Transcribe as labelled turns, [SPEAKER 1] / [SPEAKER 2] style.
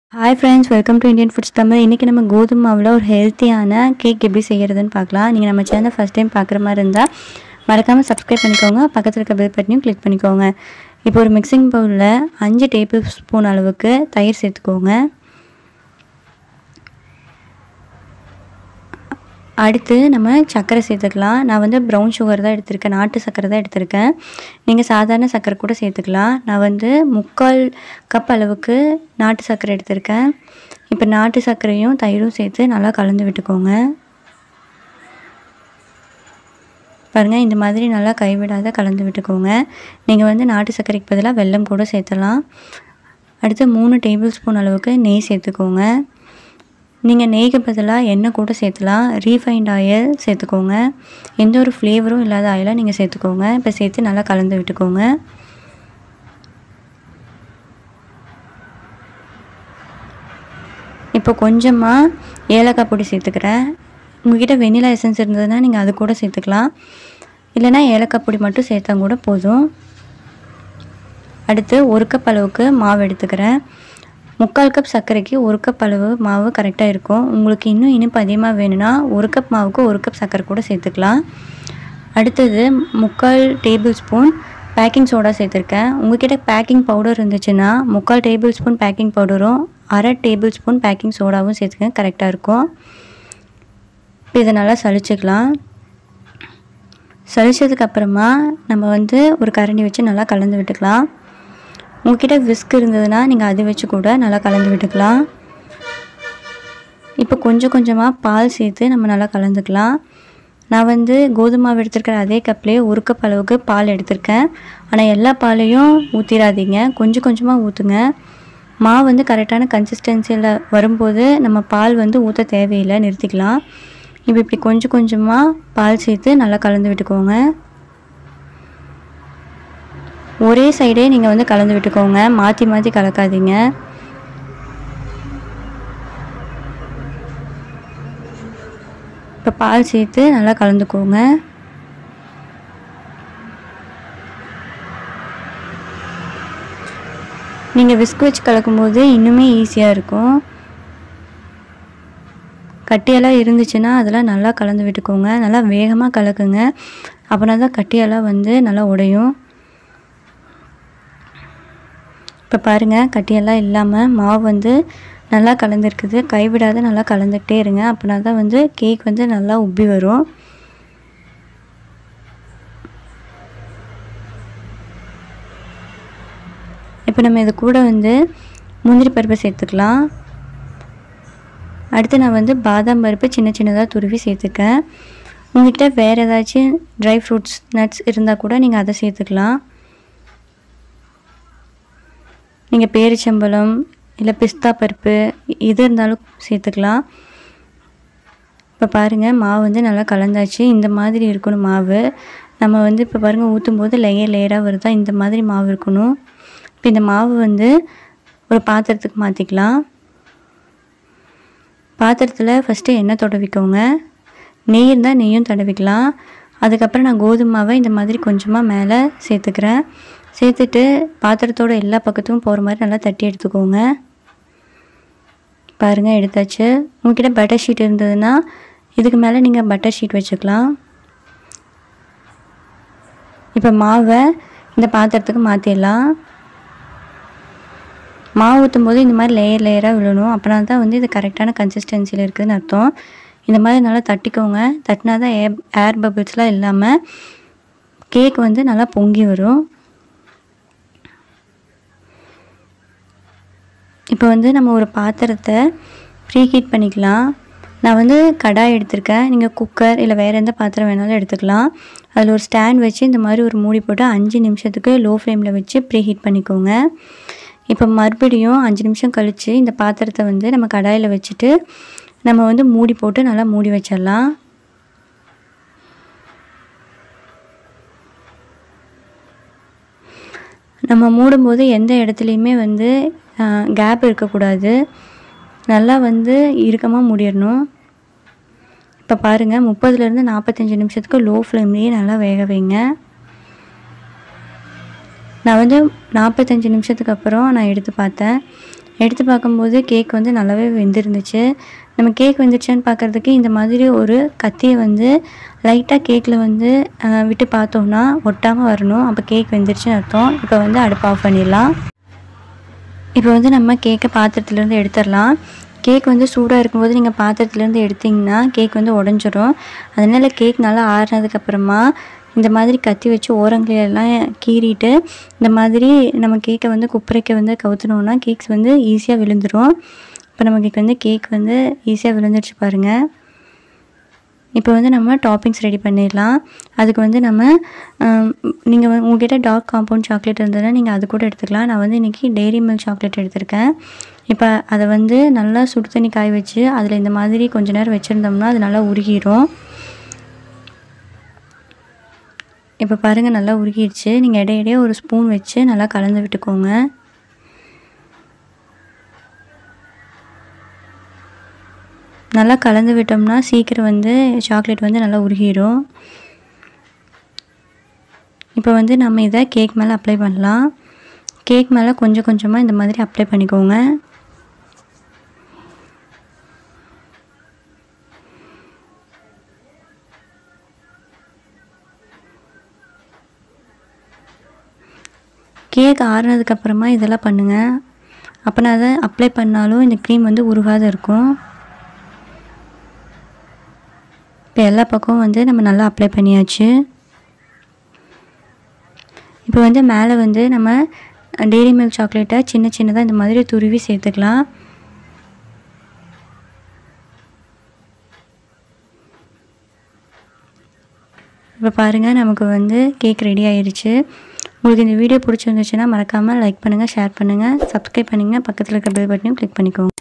[SPEAKER 1] hi friends welcome to Indian foods Tamil இன்றைக்கி நம்ம கோதுமை மாவில் ஒரு ஹெல்த்தியான கேக் எப்படி செய்கிறதுன்னு பார்க்கலாம் நீங்கள் நம்ம சேனல் ஃபஸ்ட் டைம் பார்க்குற மாதிரி இருந்தால் மறக்காமல் சப்ஸ்கிரைப் பண்ணிக்கோங்க பக்கத்தில் இருக்க பெல் பட்டனையும் கிளிக் பண்ணிக்கோங்க இப்போ ஒரு மிக்சிங் பவுலில் அஞ்சு டேபிள் ஸ்பூன் அளவுக்கு தயிர் சேர்த்துக்கோங்க அடுத்து நம்ம சர்க்கரை சேர்த்துக்கலாம் நான் வந்து ப்ரௌன் சுகர் தான் எடுத்திருக்கேன் நாட்டு சர்க்கரை தான் எடுத்திருக்கேன் நீங்கள் சாதாரண சர்க்கரை கூட சேர்த்துக்கலாம் நான் வந்து முக்கால் கப் அளவுக்கு நாட்டு சர்க்கரை எடுத்திருக்கேன் இப்போ நாட்டு சர்க்கரையும் தயிரும் சேர்த்து நல்லா கலந்து விட்டுக்கோங்க பாருங்கள் இந்த மாதிரி நல்லா கைவிடாத கலந்து விட்டுக்கோங்க நீங்கள் வந்து நாட்டு சர்க்கரைக்கு பதிலாக வெல்லம் கூட சேர்த்தலாம் அடுத்து மூணு டேபிள் ஸ்பூன் அளவுக்கு நெய் சேர்த்துக்கோங்க நீங்கள் நெய்க்கு பதிலாக எண்ணெய் கூட சேர்த்துலாம் ரீஃபைண்ட் ஆயில் சேர்த்துக்கோங்க எந்த ஒரு ஃப்ளேவரும் இல்லாத ஆயிலை நீங்கள் சேர்த்துக்கோங்க இப்போ சேர்த்து நல்லா கலந்து விட்டுக்கோங்க இப்போ கொஞ்சமாக ஏலக்காய் பொடி சேர்த்துக்கிறேன் உங்ககிட்ட வெண்ணிலா எசன்ஸ் இருந்ததுன்னா நீங்கள் அது கூட சேர்த்துக்கலாம் இல்லைனா ஏலக்காய் பொடி மட்டும் சேர்த்தா கூட போதும் அடுத்து ஒரு கப் அளவுக்கு மாவு எடுத்துக்கிறேன் முக்கால் கப் சர்க்கரைக்கு ஒரு கப் அளவு மாவு கரெக்டாக இருக்கும் உங்களுக்கு இன்னும் இனிப்பு அதிகமாக வேணும்னா ஒரு கப் மாவுக்கு ஒரு கப் சர்க்கரை கூட சேர்த்துக்கலாம் அடுத்தது முக்கால் டேபிள் ஸ்பூன் பேக்கிங் சோடா சேர்த்துருக்கேன் உங்ககிட்ட பேக்கிங் பவுடர் இருந்துச்சுன்னா முக்கால் டேபிள் ஸ்பூன் பேக்கிங் பவுடரும் அரை டேபிள் ஸ்பூன் பேக்கிங் சோடாவும் சேர்த்துக்க கரெக்டாக இருக்கும் இப்போ இதை நல்லா சளிச்சுக்கலாம் சளிச்சதுக்கப்புறமா நம்ம வந்து ஒரு கரண்டி வச்சு நல்லா கலந்து விட்டுக்கலாம் உங்ககிட்ட விஸ்க் இருந்ததுன்னா நீங்கள் அதை வச்சு கூட நல்லா கலந்து விட்டுக்கலாம் இப்போ கொஞ்சம் கொஞ்சமாக பால் சேர்த்து நம்ம நல்லா கலந்துக்கலாம் நான் வந்து கோதுமை மாவு எடுத்திருக்கிற அதே கப்லேயே ஒரு கப் அளவுக்கு பால் எடுத்திருக்கேன் ஆனால் எல்லா பாலையும் ஊற்றிடாதீங்க கொஞ்சம் கொஞ்சமாக ஊற்றுங்க மாவு வந்து கரெக்டான கன்சிஸ்டன்சியில் வரும்போது நம்ம பால் வந்து ஊற்ற தேவையில்லை நிறுத்திக்கலாம் இப்போ இப்படி கொஞ்சம் கொஞ்சமாக பால் சேர்த்து நல்லா கலந்து விட்டுக்கோங்க ஒரே சைடே நீங்கள் வந்து கலந்து விட்டுக்கோங்க மாற்றி மாற்றி கலக்காதீங்க இப்போ பால் சேர்த்து நல்லா கலந்துக்கோங்க நீங்கள் விஸ்க் வச்சு கலக்கும்போது இன்னுமே ஈஸியாக இருக்கும் கட்டியெல்லாம் இருந்துச்சுன்னா அதெல்லாம் நல்லா கலந்து விட்டுக்கோங்க நல்லா வேகமாக கலக்குங்க அப்படின்னா தான் கட்டியெல்லாம் வந்து நல்லா உடையும் இப்போ பாருங்கள் கட்டியெல்லாம் இல்லாமல் மாவு வந்து நல்லா கலந்துருக்குது கைவிடாத நல்லா கலந்துக்கிட்டே இருங்க அப்படின்னா தான் வந்து கேக் வந்து நல்லா உப்பி வரும் இப்போ நம்ம இது கூட வந்து முந்திரி பருப்பை சேர்த்துக்கலாம் அடுத்து நான் வந்து பாதாம் பருப்பு சின்ன சின்னதாக துருவி சேர்த்துக்கேன் உங்கள்கிட்ட வேறு ஏதாச்சும் ட்ரை ஃப்ரூட்ஸ் நட்ஸ் இருந்தால் கூட நீங்கள் அதை சேர்த்துக்கலாம் நீங்கள் பேரிச்சம்பழம் இல்லை பிஸ்தா பருப்பு எது இருந்தாலும் சேர்த்துக்கலாம் இப்போ பாருங்கள் மாவு வந்து நல்லா கலந்தாச்சு இந்த மாதிரி இருக்கணும் மாவு நம்ம வந்து இப்போ பாருங்கள் ஊற்றும் போது லேயர் லேயராக வருதா இந்த மாதிரி மாவு இருக்கணும் இப்போ இந்த மாவு வந்து ஒரு பாத்திரத்துக்கு மாற்றிக்கலாம் பாத்திரத்தில் ஃபஸ்ட்டு எண்ணெய் தடவிக்கோங்க நெய் இருந்தால் நெய்யும் தடவிக்கலாம் அதுக்கப்புறம் நான் கோதுமை மாவை இந்த மாதிரி கொஞ்சமாக மேலே சேர்த்துக்கிறேன் சேர்த்துட்டு பாத்திரத்தோட எல்லா பக்கத்துக்கும் போகிற மாதிரி நல்லா தட்டி எடுத்துக்கோங்க பாருங்கள் எடுத்தாச்சு உங்ககிட்ட பட்டர் ஷீட் இருந்ததுன்னா இதுக்கு மேலே நீங்கள் பட்டர் ஷீட் வச்சுக்கலாம் இப்போ மாவை இந்த பாத்திரத்துக்கு மாற்றிடலாம் மாவு ஊற்றும் போது இந்த மாதிரி லேயர் லேயராக விழணும் அப்படின்னா தான் வந்து இது கரெக்டான கன்சிஸ்டன்சியில் இருக்குதுன்னு அர்த்தம் இந்த மாதிரி நல்லா தட்டிக்கோங்க தட்டினா தான் ஏர் ஏர் பபிள்ஸ்லாம் இல்லாமல் கேக் வந்து நல்லா பொங்கி வரும் இப்போ வந்து நம்ம ஒரு பாத்திரத்தை ப்ரீ ஹீட் பண்ணிக்கலாம் நான் வந்து கடாய் எடுத்திருக்கேன் நீங்கள் குக்கர் இல்லை வேறு எந்த பாத்திரம் வேணாலும் எடுத்துக்கலாம் அதில் ஒரு ஸ்டாண்ட் வச்சு இந்த மாதிரி ஒரு மூடி போட்டு அஞ்சு நிமிஷத்துக்கு லோ ஃப்ளேமில் வச்சு ப்ரீ ஹீட் பண்ணிக்கோங்க இப்போ மறுபடியும் அஞ்சு நிமிஷம் கழித்து இந்த பாத்திரத்தை வந்து நம்ம கடாயில் வச்சுட்டு நம்ம வந்து மூடி போட்டு நல்லா மூடி வச்சிடலாம் நம்ம மூடும்போது எந்த இடத்துலையுமே வந்து கேப் இருக்கக்கூடாது நல்லா வந்து இறுக்கமாக மூடிடணும் இப்போ பாருங்கள் முப்பதுலேருந்து நாற்பத்தஞ்சு நிமிஷத்துக்கு லோ ஃப்ளேம்லேயே நல்லா வேக வைங்க நான் வந்து நாற்பத்தஞ்சு நிமிஷத்துக்கு அப்புறம் நான் எடுத்து பார்த்தேன் எடுத்து பார்க்கும்போது கேக் வந்து நல்லாவே வெந்திருந்துச்சு நம்ம கேக் வெந்துருச்சான்னு பார்க்குறதுக்கு இந்த மாதிரி ஒரு கத்தியை வந்து லைட்டாக கேக்கில் வந்து அஹ், விட்டு பார்த்தோம்னா ஒட்டாமல் வரணும் அப்போ கேக் வெந்துருச்சுன்னு அர்த்தம் இப்போ வந்து அடுப்பு ஆஃப் பண்ணிடலாம் இப்போ வந்து நம்ம கேக்கை பாத்திரத்துலேருந்து எடுத்துடலாம் கேக் வந்து சூடாக இருக்கும்போது நீங்கள் பாத்திரத்துலேருந்து எடுத்தீங்கன்னா கேக் வந்து உடஞ்சிரும் அதனால் கேக் நல்லா ஆறுனதுக்கப்புறமா இந்த மாதிரி கத்தி வச்சு ஓரங்களெல்லாம் கீறிட்டு இந்த மாதிரி நம்ம கேக்கை வந்து குப்பரைக்கு வந்து கவுத்துனோன்னா கேக்ஸ் வந்து ஈஸியாக விழுந்துடும் இப்போ நமக்கு வந்து கேக் வந்து ஈஸியாக விழுந்துருச்சு பாருங்கள் இப்போ வந்து நம்ம டாப்பிங்ஸ் ரெடி பண்ணிடலாம் அதுக்கு வந்து நம்ம நீங்கள் உங்ககிட்ட டார்க் காம்பவுண்ட் சாக்லேட் இருந்ததுன்னா நீங்கள் அது கூட எடுத்துக்கலாம் நான் வந்து இன்றைக்கி டெய்ரி மில்க் சாக்லேட் எடுத்திருக்கேன் இப்போ அதை வந்து நல்லா சுடு தண்ணி காய வச்சு அதில் இந்த மாதிரி கொஞ்ச நேரம் வச்சுருந்தோம்னா அது நல்லா உருகிடும் இப்போ பாருங்கள் நல்லா உருகிடுச்சு நீங்கள் இடையிடையே ஒரு ஸ்பூன் வச்சு நல்லா கலந்து விட்டுக்கோங்க நல்லா கலந்து விட்டோம்னா சீக்கிரம் வந்து சாக்லேட் வந்து நல்லா உருகிடும் இப்போ வந்து நம்ம இதை கேக் மேலே அப்ளை பண்ணலாம் கேக் மேலே கொஞ்சம் கொஞ்சமாக இந்த மாதிரி அப்ளை பண்ணிக்கோங்க கேக் ஆறுனதுக்கப்புறமா இதெல்லாம் பண்ணுங்கள் அப்போனா அதை அப்ளை பண்ணாலும் இந்த க்ரீம் வந்து உருகாத இருக்கும் இப்போ எல்லா பக்கமும் வந்து நம்ம நல்லா அப்ளை பண்ணியாச்சு இப்போ வந்து மேலே வந்து நம்ம டெய்ரி மில்க் சாக்லேட்டை சின்ன சின்னதாக இந்த மாதிரி துருவி சேர்த்துக்கலாம் இப்போ பாருங்கள் நமக்கு வந்து கேக் ரெடி ஆயிருச்சு உங்களுக்கு இந்த வீடியோ பிடிச்சிருந்துச்சுன்னா மறக்காமல் லைக் பண்ணுங்கள் ஷேர் பண்ணுங்கள் சப்ஸ்கிரைப் பண்ணுங்கள் பக்கத்தில் இருக்க பெல் பட்டனையும் கிளிக் பண்ணிக்கோங்க